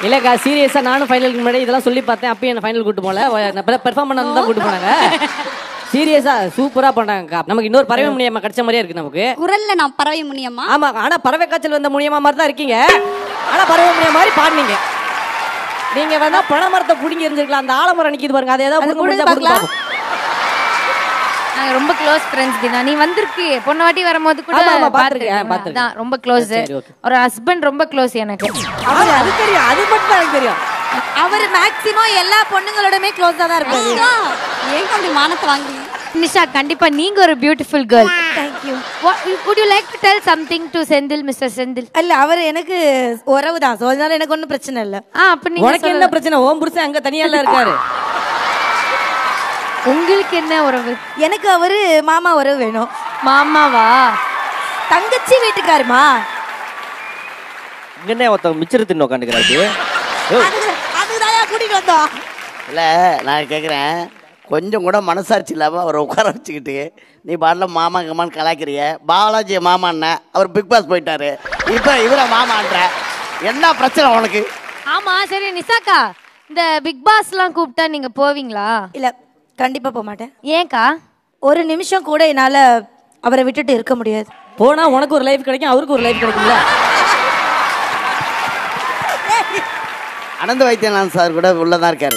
இல்லக்கா சீரியஸா நானும் ஃபைனலுக்கு முன்னாடி இதெல்லாம் சொல்லி பார்த்தேன் அப்பயும் என்ன ஃபைனல் கூட்டு போல பெர்ஃபார்ம் பண்ண தான் கூட்டு போனாங்க சீரியஸா சூப்பரா பண்ணாங்கக்கா நமக்கு இன்னொரு பறவை முடியாம கிடைச்ச மாதிரியே இருக்கு நமக்கு குரல்ல நான் பறவை முனியம்மா ஆமா ஆனா பறவை காய்ச்சல் வந்த முடியாம மாதிரி தான் இருக்கீங்க ஆனா பறவை முடியாம மாதிரி பாடுனீங்க நீங்க வேணா பனை மரத்தை புடிங்கி இருந்திருக்கலாம் அந்த ஆலமரம் நிக்குது பாருங்க அதை ஏதாவது அது புடுங்க முடிஞ்சா புடுங்க புடுங்க பார்க்கலாம். நாங்க ரொம்ப க்ளோஸ் ஃப்ரெண்ட்ஸ் தினா நீ வந்திருக்கு பொண்ணு வாட்டி வரும்போது கூட ஆமா, ஆமா, பார்த்திருக்கேன். பார்த்திருக்கேன், பார்த்திருக்கேன். அதான் ரொம்ப க்ளோஸ் சரி, okay. ஒரு ஹஸ்பண்ட் ரொம்ப க்ளோஸ் எனக்கு அது அது தெரியும் அது மட்டும் தான் எனக்கு தெரியும் அவர் மேக்ஸிமம் எல்லா பொண்ணுங்களோடமே க்ளோஸா தான் இருப்பாரு ஏன் அப்படி மானத்தை வாங்கி நிஷா கண்டிப்பா நீங்க ஒரு beautiful girl thank you would you like to tell something to Senthil mister Senthil இல்ல அவர் எனக்கு உறவு தான் ஸோ அதனால எனக்கு ஒன்றும் பிரச்சனை இல்லை ஆ அப்ப நீங்க உனக்கு என்ன சொல்லலாம். பிரச்சனை ஓம் புருஷன் அங்க தனியால இருக்காரு உங்களுக்கு என்ன உறவு எனக்கு அவரு மாமா உறவு வேணும் மாமாவா தங்கச்சி வீட்டுக்காருமா இங்க என்ன ஒருத்தன் மிச்சர் தின்னு உட்காந்துக்கிறாரு அதுக்கு அதுக்குதான் கூட்டிட்டு வந்தோம் இல்லை நான் கேட்குறேன் கொஞ்சம் கூட மனசாட்சி இல்லாமல் அவரை உட்கார வச்சுக்கிட்டு நீ பாட்டில் மாமா கம்மான்னு கலாய்க்கிறிய பாலாஜி மாமான்ன அவர் பிக் பாஸ் போயிட்டாரு இப்போ இவரை மாமான்ற என்ன பிரச்சனை உனக்கு ஆமா சரி நிசாக்கா இந்த பிக் பாஸ்லாம் கூப்பிட்டா நீங்க போவீங்களா இல்ல கண்டிப்பா போக மாட்டேன் ஏன்க்கா ஒரு நிமிஷம் கூட என்னால அவரை விட்டுட்டு இருக்க முடியாது போனா உனக்கு ஒரு லைஃப் கிடைக்கும் அவருக்கு ஒரு லைஃப் கிடைக்கும்ல அனந்த வைத்தியநாதன் சார் கூட உள்ளதான் இருக்காரு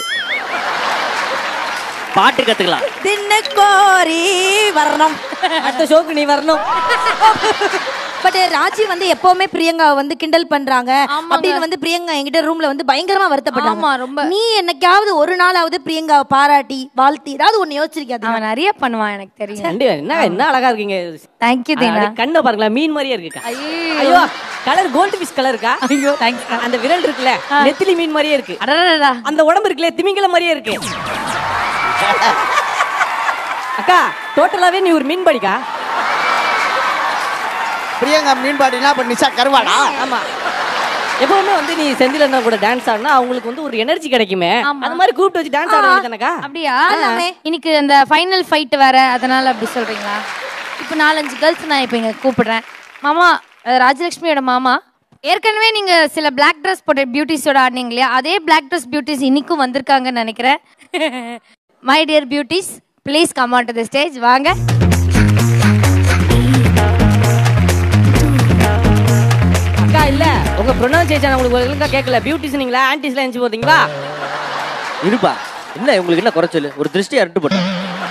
பாட்டு கத்துக்கலாம் தின்னு கோரி வரணும் அடுத்த ஷோக்கு நீ வரணும் பட் ராஜி வந்து எப்பவுமே பிரியங்காவை வந்து கிண்டல் பண்றாங்க அப்படின்னு வந்து பிரியங்கா என்கிட்ட ரூம்ல வந்து பயங்கரமா வருத்தப்பட்டாங்க ஆமா, ரொம்ப. நீ என்னைக்காவது ஒரு நாளாவது பிரியங்காவை பாராட்டி வாழ்த்தி ஏதாவது ஒண்ணு யோசிச்சிருக்கியா அவன் நிறைய பண்ணுவான் எனக்கு தெரியும் கண்டிப்பா என்ன என்ன அழகா இருக்கீங்க தேங்க்யூ தேனா அப்படியே கண்ணை பாருங்களா மீன் மாதிரியே இருக்குக்கா ஐயோ கலர் கோல்டு ஃபிஷ் கலர் இருக்கா ஐயோ தேங்க்ஸ் அந்த விரல் இருக்குல்ல நெத்திலி மீன் மாதிரியே இருக்கு அடடடா அந்த உடம்பு இருக்குல்ல திமிங்கல மாதிரியே இருக்கு அக்கா டோட்டலாவே நீ ஒரு மீன் படிக்கா பிரியங்கா மீன்பாடினா இப்போ நிஷா கருவாடா ஆமா எப்பவுமே வந்து நீ செந்தில் அண்ணா கூட டான்ஸ் ஆடினா அவங்களுக்கு வந்து ஒரு எனர்ஜி கிடைக்குமே அந்த மாதிரி கூப்பிட்டு வச்சு டான்ஸ் ஆட வேண்டியதானக்கா அப்படியா இன்னைக்கு அந்த ஃபைனல் ஃபைட் வேற அதனால அப்படி சொல்றீங்களா இப்போ நாலஞ்சு கேர்ள்ஸ் நான் இப்போ இங்க கூப்பிடுறேன் மாமா அஹ் ராஜலட்சுமியோட மாமா ஏற்கனவே நீங்க சில பிளாக் ட்ரெஸ் போட்ட பியூட்டிஸோட ஆடினீங்க இல்லையா அதே பிளாக் ட்ரெஸ் பியூட்டிஸ் இன்னைக்கும் வந்திருக்காங்கன்னு நினைக்கிறேன் my dear beauties please come on to the stage வாங்க அக்கா இல்ல உங்க ப்ரொனவுன்சியேஷன் உங்களுக்கு ஒழுங்கா கேட்கல பியூட்டிஷனிங்களா ஆன்டிஸ்லாம் எஞ்சி போதீங்களா இருப்பா என்ன உங்களுக்கு என்ன குறைச்சல் ஒரு திருஷ்டி அருட்டு போட்டேன்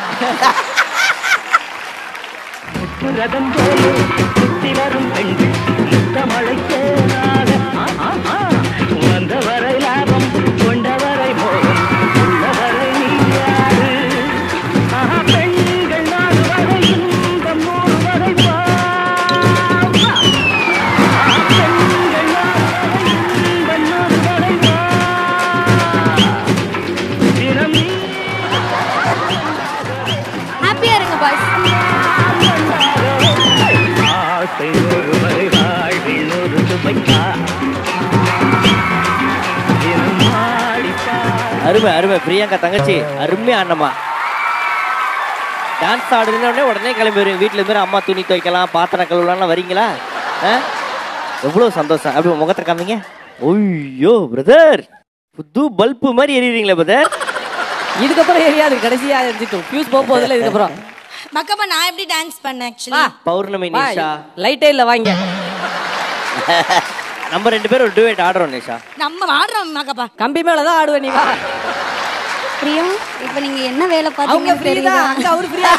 ஹாப்பியா இருங்க பாய்ஸ் அருமை அருமை பிரியங்கா தங்கச்சி அருமையா ஆனம்மா டான்ஸ் ஆடுதுன்னு உடனே உடனே கிளம்பி வருவீங்க வீட்டில் இருந்து அம்மா துணி துவைக்கலாம் பாத்திரம் கழுவலாம் வரீங்களா ஆ எவ்வளோ சந்தோஷம் அப்படி முகத்தை காமிங்க ஐயோ பிரதர் புது பல்பு மாதிரி எரியுறீங்களே பிரதர் இதுக்கப்புறம் எரியாது கடைசியா எரிஞ்சிட்டோம் ஃபியூஸ் போக போதில்ல இதுக்கப்புறம் மக்கப்பா நான் எப்படி டான்ஸ் பண்ணேன் ஆக்சுவலி பௌர்ணமி நிஷா லைட்டே இல்ல வாங்க நம்ம ரெண்டு பேரும் ஒரு டுவேட் ஆடுறோம் நிஷா நம்ம ஆடுறோம் மக்கப்பா கம்பி மேலதான் ஆடுவேன் நீ வா பிரியம் இப்ப நீங்க என்ன வேலை அவங்க பார்த்தீங்கன்னு ஃப்ரீ தெரியுதா தான் அங்க அவரு ஃப்ரீயா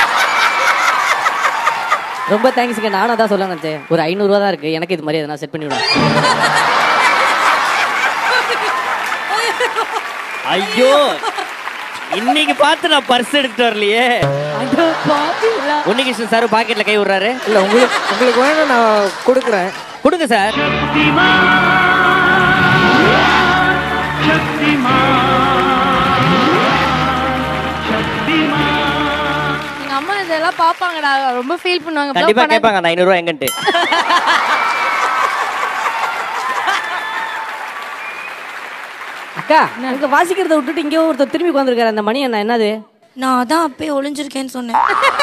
ரொம்ப தேங்க்ஸ்ங்க நானும் அதான் சொல்ல நினைச்சேன் ஒரு ஐநூறுரூவா தான் இருக்கு எனக்கு இது மாதிரி எதனா செட் பண்ணி விடுவேன் ஐயோ இன்னைக்கு பார்த்து நான் பர்ஸ் எடுத்துட்டு வரலையே உன்னிகிருஷ்ணன் சார் பாக்கெட்ல கை விடுறாரு இல்ல உங்களுக்கு உங்களுக்கு வேணும் நான் கொடுக்குறேன் கொடுங்க சார் எங்க அம்மா இதெல்லாம் பாப்பாங்கடா ரொம்ப ஃபீல் பண்ணுவாங்க கண்டிப்பா பண்ணாத- கேட்பாங்க அந்த ஐநூறு ரூபா எங்கன்ட்டு அக்கா அங்க வாசிக்கிறத விட்டுட்டு இங்கே ஒருத்தர் திரும்பி உட்காந்துருக்காரு அந்த மணி என்ன என்னது நான் அதான் அப்பயே ஒளிஞ்சிருக்கேன்னு சொன்னேன்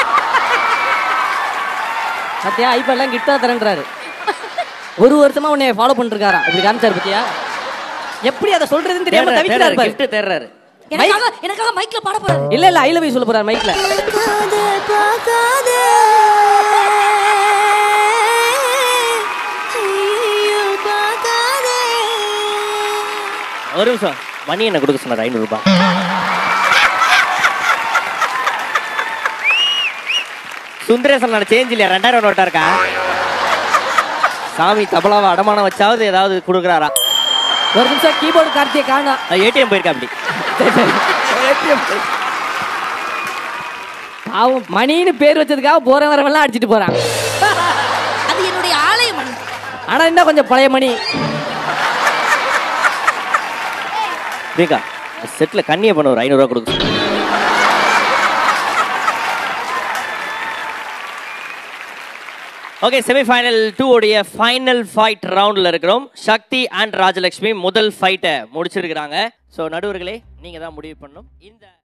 சத்தியா ஐபேட்லாம் கிட்டா தரேன்றாரு ஒரு வருஷமா உன்னை ஃபாலோ பண்ணிருக்காராம் இப்படி காமிச்சாரு பத்தியா எப்படி அதை சொல்றதுன்னு தெரியாம தவிக்கிறார் பாரு கிஃப்ட் தேடுறாரு எனக்காக எனக்காக மைக்ல பாட போறாரு இல்ல இல்ல ஐ லவ் யூ சொல்ல போறாரு மைக்ல ஒரு நிமிஷம் மணி என்ன கொடுக்க சொன்னார் ஐநூறு ரூபாய் சுந்தரேசன் நான் சேஞ்ச் இல்லையா ரெண்டாயிரம் நோட்டா இருக்கா சாமி தபலாவை அடமானம் வச்சாவது ஏதாவது கொடுக்குறாரா ஒரு நிமிஷம் கீபோர்டு கார்த்தியை காணா ஏடிஎம் போயிருக்கா அப்படி பாவம் மணின்னு பேர் வச்சதுக்காக போற வரவெல்லாம் அடிச்சிட்டு போறான் அது என்னுடைய ஆலயம் மணி ஆனா இன்னும் கொஞ்சம் பழைய மணி ரேகா செட்டில் கண்ணியை பண்ண ஒரு ஐநூறுரூவா கொடுக்க சொல்லு. ஓகே செமிஃபைனல் டூ உடைய ஃபைனல் ஃபைட் ரவுண்ட்ல இருக்கிறோம் சக்தி அண்ட் ராஜலட்சுமி முதல் ஃபைட்டை முடிச்சிருக்கிறாங்க ஸோ நடுவர்களே நீங்க தான் முடிவு பண்ணணும் இந்த